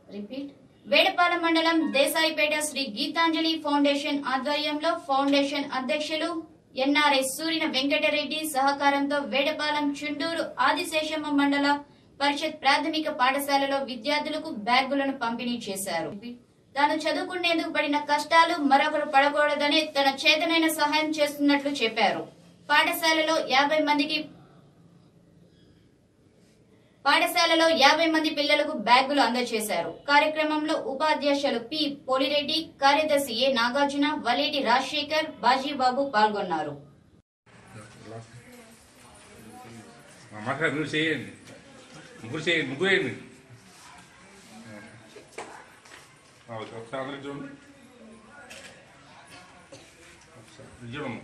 Repeat Vedapalem మండలం Desaipeta Sri Gitanjali foundation ఆధ్వర్యంలో foundation అధ్యక్షులు ఎన్ఆర్ఎస్ సూరిన వెంకటరెడ్డి సహకారంతో వేడపాలెం చుండూరు ఆదిశేషమ్మ మండల పరిషత్ ప్రాథమిక పాఠశాలలో విద్యార్థులకు బ్యాగులను పంపిణీ చేశారు తాను చదువుకునేందుకు పడిన కష్టాలు మరొకరు పడకూడదని తన చేతనైన సహాయం చేస్తున్నట్లు చెప్పారు పాఠశాలలో యాభై మందికి పాఠశాలలో యాభై మంది పిల్లలకు బ్యాగులు అందజేశారు కార్యక్రమంలో ఉపాధ్యక్షులు పి పోలిరెడ్డి కార్యదర్శి ఏ నాగార్జున వలేటి రాజశేఖర్ బాజీబాబు పాల్గొన్నారు మాట్లాడు మీరు చేయండి ముగ్గురు చేయండి ముగ్గురు వేయండి ఆ, ఓకే. ఒకసారి అందరికి చూడండి ఒకసారి ఇది చూడమ్మ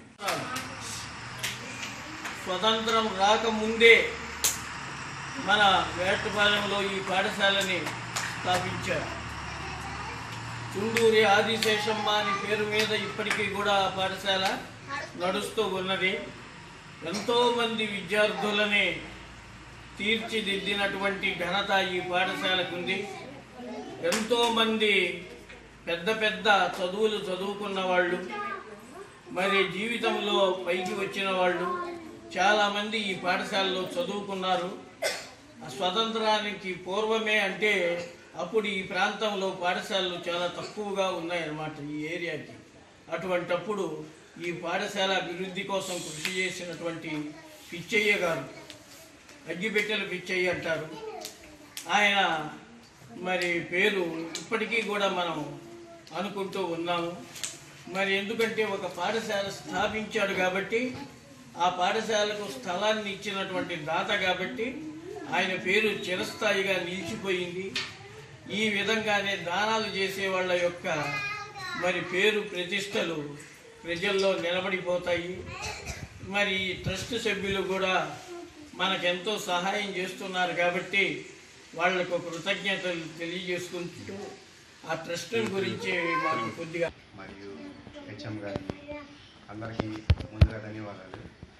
స్వతంత్రం రాకముందే మన వేటపాలెంలో ఈ పాఠశాలని స్థాపించారు చుండూరి ఆదిశేషమ్మ అని పేరు మీద ఇప్పటికీ కూడా ఆ పాఠశాల నడుస్తూ ఉన్నది ఎంతోమంది విద్యార్థులని తీర్చిదిద్దినటువంటి ఘనత ఈ పాఠశాలకు ఉంది ఎంతోమంది పెద్ద పెద్ద చదువులు చదువుకున్న వాళ్ళు మరి జీవితంలో పైకి వచ్చిన వాళ్ళు చాలామంది ఈ పాఠశాలలో చదువుకున్నారు ఆ స్వతంత్రానికి పూర్వమే అంటే అప్పుడు ఈ ప్రాంతంలో పాఠశాలలు చాలా తక్కువగా ఉన్నాయన్నమాట ఈ ఏరియాకి అటువంటప్పుడు ఈ పాఠశాల అభివృద్ధి కోసం కృషి చేసినటువంటి పిచ్చయ్య గారు అగ్గిపెట్టెల పిచ్చయ్య అంటారు ఆయన మరి పేరు ఇప్పటికీ కూడా మనం అనుకుంటూ ఉన్నాము మరి ఎందుకంటే ఒక పాఠశాల స్థాపించాడు కాబట్టి ఆ పాఠశాలకు స్థలాన్ని ఇచ్చినటువంటి దాత కాబట్టి ఆయన పేరు చిరస్థాయిగా నిలిచిపోయింది ఈ విధంగానే దానాలు చేసే వాళ్ళ యొక్క మరి పేరు ప్రతిష్టలు ప్రజల్లో నిలబడిపోతాయి మరి ఈ ట్రస్ట్ సభ్యులు కూడా మనకెంతో సహాయం చేస్తున్నారు కాబట్టి వాళ్లకు కృతజ్ఞతలు తెలియజేసుకుంటూ ఆ ట్రస్ట్ గురించి మాకు కొద్దిగా మరియు హెచ్ఎం గారికి అందరికీ ముందుగా ధన్యవాదాలు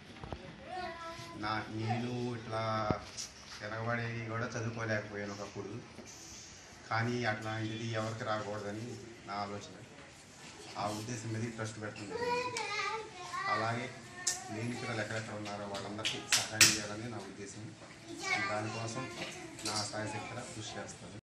నా నేను ఇట్లా తిరగబడి కూడా చదువుకోలేకపోయాను ఒకప్పుడు కానీ అట్లాంటిది ఎవరికి రాకూడదని నా ఆలోచన ఆ ఉద్దేశం మీద ఈ ట్రస్ట్ పెడుతుంది అలాగే లేని పిల్లలు ఎక్కడెక్కడ ఉన్నారో వాళ్ళందరికీ సహాయం చేయాలని నా ఉద్దేశం దానికోసం నా సాయశక్తిగా కృషి చేస్తాను